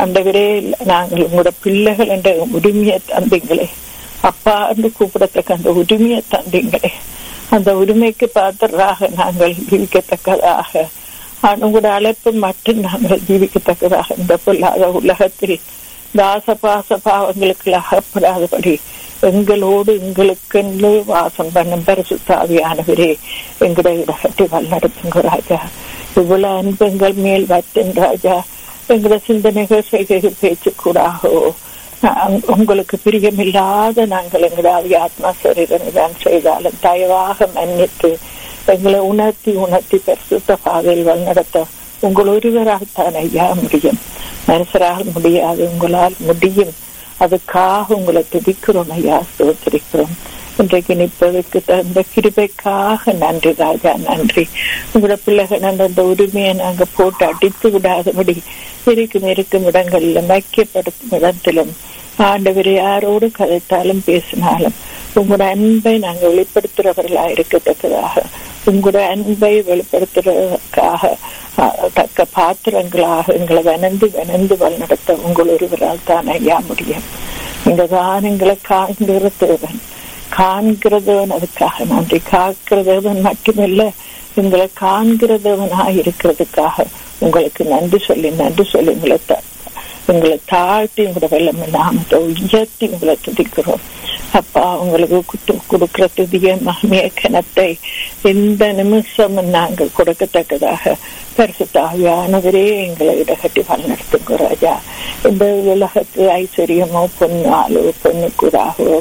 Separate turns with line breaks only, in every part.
ஆண்டவரே நாங்கள் உங்களோட பிள்ளைகள் என்ற உரிமையை தந்தீங்களே அப்பா என்று கூப்பிடத்தக்க அந்த உரிமையை தந்தீங்களே அந்த உரிமைக்கு பாத்திரராக நாங்கள் ஜீவிக்கத்தக்கதாக உங்களோட அழைப்பு மட்டும் நாங்கள் ஜீவிக்கத்தக்கதாக இந்த பொல்லாத உலகத்தில் தாச பாச பாவங்களுக்கு அகப்படாதபடி எங்களோடு எங்களுக்கென்று வாசம் பண்ணும் பரிசுத்தாவியானவரே எங்களை இடகட்டி வல்லெடுத்துங்க ராஜா இவ்வளவு அன்பு எங்கள் மேல் வைத்தன் ராஜா எங்களோட சிந்தனைகள் செய்கைகள் பேச்சு கூடாகோ உங்களுக்கு பிரியமில்லாத நாங்கள் எங்களுடைய ஆத்மா சரீரம் செய்தாலும் தயவாக மன்னித்து எங்களை உணர்த்தி உணர்த்தி பரிசுத்த பாதையில் வழிநடத்த உங்கள் ஒருவரால் தான் ஐயா முடியும் மனுஷரால் முடியாது உங்களால் முடியும் அதுக்காக உங்களை துதிக்கிறோம் ஐயா ஸ்தோத்திரிக்கிறோம் இன்றைக்கு நிற்பதற்கு தந்த கிருபைக்காக நன்றி ராஜா நன்றி உங்களோட பிள்ளைகள் அந்த உரிமையை நாங்க போட்டு அடித்து விடாதபடி இருக்கும் இருக்கும் இடங்கள்ல மைக்கப்படுத்தும் இடத்திலும் ஆண்டவர் யாரோடு கதைத்தாலும் பேசினாலும் உங்களோட அன்பை நாங்க வெளிப்படுத்துறவர்களா இருக்கத்தக்கதாக உங்களோட அன்பை வெளிப்படுத்துறதுக்காக தக்க பாத்திரங்களாக எங்களை வனந்து வனந்து வழிநடத்த உங்கள் ஒருவரால் தான் ஐயா முடியும் இந்த தான் எங்களை காண்கிற தேவன் காண்கிறதவன் அதுக்காக நன்றி காக்கிறதவன் மட்டுமல்ல எங்களை காண்கிறதவனாக இருக்கிறதுக்காக உங்களுக்கு நன்றி சொல்லி நன்றி சொல்லி உங்களை உங்களை தாழ்த்தி உங்களோட வெள்ளம் நாமத்தை உயர்த்தி உங்களை துதிக்கிறோம் அப்பா உங்களுக்கு கொடுக்கிற துதிய மகிமைய கணத்தை எந்த நிமிஷமும் நாங்கள் கொடுக்கத்தக்கதாக பரிசுத்தாவியானவரே எங்களை இடகட்டி வழிநடத்துங்க ராஜா இந்த உலகத்து ஐஸ்வர்யமோ பொன்னாலோ பொண்ணுக்கூடாகவோ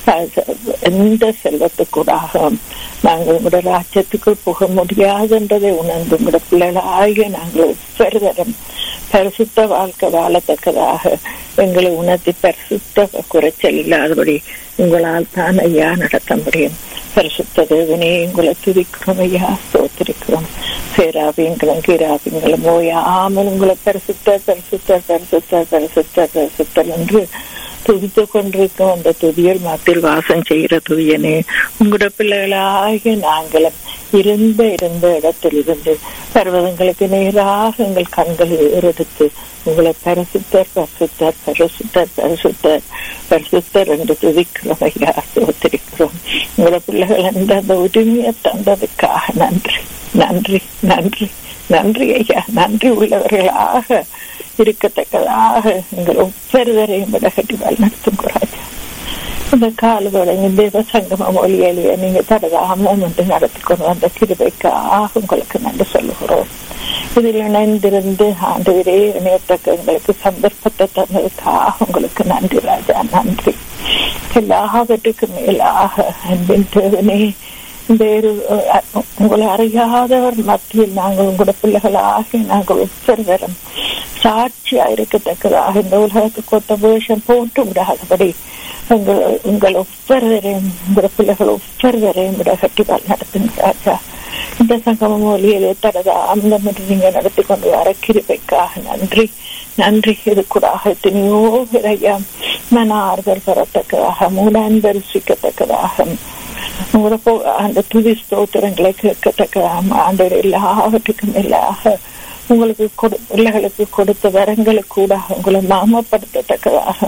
எந்த செல்வத்துக்கூடாக நாங்கள் உங்களோட ராஜ்யத்துக்குள் புக முடியாதுன்றதை உணர்ந்து உங்களோட பிள்ளைகளாகிய நாங்கள் ஒவ்வொரு தரம் பரிசுத்த வாழ்க்கை வாழத்தக்கதாக எங்களை உணர்த்தி பரிசுத்த குறைச்சல் இல்லாதபடி உங்களால் தான் ஐயா நடத்த முடியும் பரிசுத்த தேவனே உங்களை துதிக்கிறோம் ஐயா ஸ்தோத்திரிக்கிறோம் சேராபியங்களும் கீராபியங்களும் ஓயாமல் உங்களை பரிசுத்த பரிசுத்த பரிசுத்த பரிசுத்த பரிசுத்தல் என்று துதித்து கொண்டிருக்கும் அந்த துதியல் மத்தியில் வாசம் செய்கிற துதியனே உங்களோட பிள்ளைகளாகிய நாங்களும் இருந்த இருந்த இடத்தில் இருந்து பர்வதங்களுக்கு நேராக எங்கள் கண்கள் ஏறெடுத்து உங்களை பரிசுத்தர் பரிசுத்தர் பரிசுத்தர் பரிசுத்தர் பரிசுத்தர் என்று துதிக்கிறோம் ஐயா சோத்திருக்கிறோம் உங்களோட பிள்ளைகள் என்ற அந்த உரிமையை தந்ததுக்காக நன்றி நன்றி நன்றி நன்றி ஐயா நன்றி உள்ளவர்களாக இருக்கத்தக்கதாக எங்கள் ஒவ்வொருவரையும் விடகட்டி வழிநடத்தும் ராஜா இந்த கால்களை தேவ சங்கம மொழியிலேயே நீங்க தடதாமம் என்று நடத்தி கொண்டு வந்த கிருபைக்காக உங்களுக்கு நன்றி சொல்லுகிறோம் இதில் இணைந்திருந்து ஆண்டவரே இணையத்தக்க எங்களுக்கு சந்தர்ப்பத்தை தந்ததுக்காக உங்களுக்கு நன்றி ராஜா நன்றி எல்லாவற்றுக்கும் மேலாக அன்பின் தேவனே வேறு உங்களை அறியாதவர் மத்தியில் நாங்கள் உங்களோட பிள்ளைகளாக நாங்கள் ஒவ்வொருவரும் சாட்சியா இருக்கத்தக்கதாக இந்த உலகத்துக்கு ஒத்த வேஷம் போட்டு விடாதபடி உங்கள் உங்கள் ஒவ்வொருவரையும் உங்களோட பிள்ளைகள் ஒவ்வொருவரையும் விட கட்டி நடத்துங்க ராஜா இந்த சங்கம மொழியிலே தனது அமிலம் என்று நீங்க நடத்தி கொண்டு வர கிருபைக்காக நன்றி நன்றி இது கூட எத்தனையோ விரையா மன ஆறுதல் பெறத்தக்கதாக மூடான்பரிசிக்கத்தக்கதாக அந்த துதி ஸ்தோத்திரங்களை கேட்கத்தக்க அந்த எல்லாவற்றுக்கும் எல்லாக உங்களுக்கு கொடு பிள்ளைகளுக்கு கொடுத்த வரங்களுக்கு கூட உங்களை நாமப்படுத்தத்தக்கதாக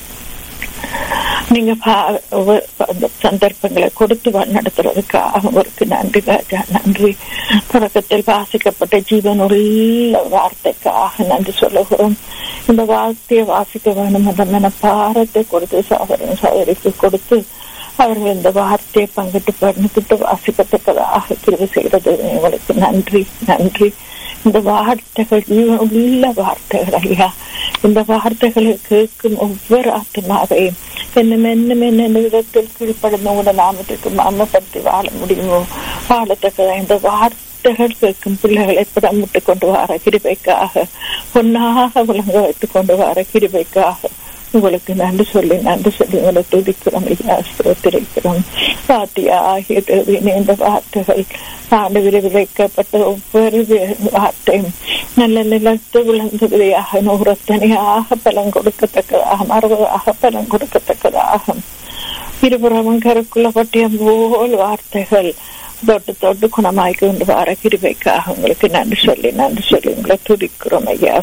நீங்க அந்த சந்தர்ப்பங்களை கொடுத்து நடத்துறதுக்காக அவருக்கு நன்றி ராஜா நன்றி தொடக்கத்தில் வாசிக்கப்பட்ட ஜீவன் உள்ள வார்த்தைக்காக நன்றி சொல்லுகிறோம் இந்த வார்த்தையை வாசிக்க வேணும் அந்த மனப்பாரத்தை கொடுத்து சகோதரன் சகோதரிக்கு கொடுத்து அவர்கள் இந்த வார்த்தையை பங்கிட்டு பண்ணிக்கிட்டு வாசிக்கத்தக்கதாக கிருவி செய்கிறது உங்களுக்கு நன்றி நன்றி இந்த வார்த்தைகள் ஜீவன் உள்ள வார்த்தைகள் ஐயா இந்த வார்த்தைகளை கேட்கும் ஒவ்வொரு ஆத்மாவையும் என்னும் என்னும் என்ன விதத்தில் கீழ்ப்படுന്ന உங்களோட நாமத்துக்கு மாமப்படுத்தி வாழ முடியுமோ வாழத்தக்கதா இந்த வார்த்தைகள் கேட்கும் பிள்ளைகளை புடமிட்டு கொண்டு வர கிருபைக்காக பொன்னாக விளங்க வைத்துக் கொண்டு வர கிருபைக்காக உங்களுக்கு நன்றி சொல்லி நன்றி சொல்லி உங்களை துதிக்கிறோம் ஐயா ஸ்தோத்திரிக்கிறோம் வார்த்தையா ஆகிய தேவியனே இந்த வார்த்தைகள் ஆண்டு விரைவிழைக்கப்பட்ட ஒவ்வொரு வார்த்தையும் நல்ல நிலத்து விழுந்த விதையாக நூறத்தனையாக பலன் கொடுக்கத்தக்கதாக மறுபதாக பலன் கொடுக்கத்தக்கதாக இருபுறமும் கருக்குள்ள பட்டியம் போல் வார்த்தைகள் தொட்டு தொட்டு குணமாக்கி கொண்டு வர கிருபைக்காக உங்களுக்கு நன்றி சொல்லி நன்றி சொல்லி உங்களை துதிக்கிறோம் ஐயா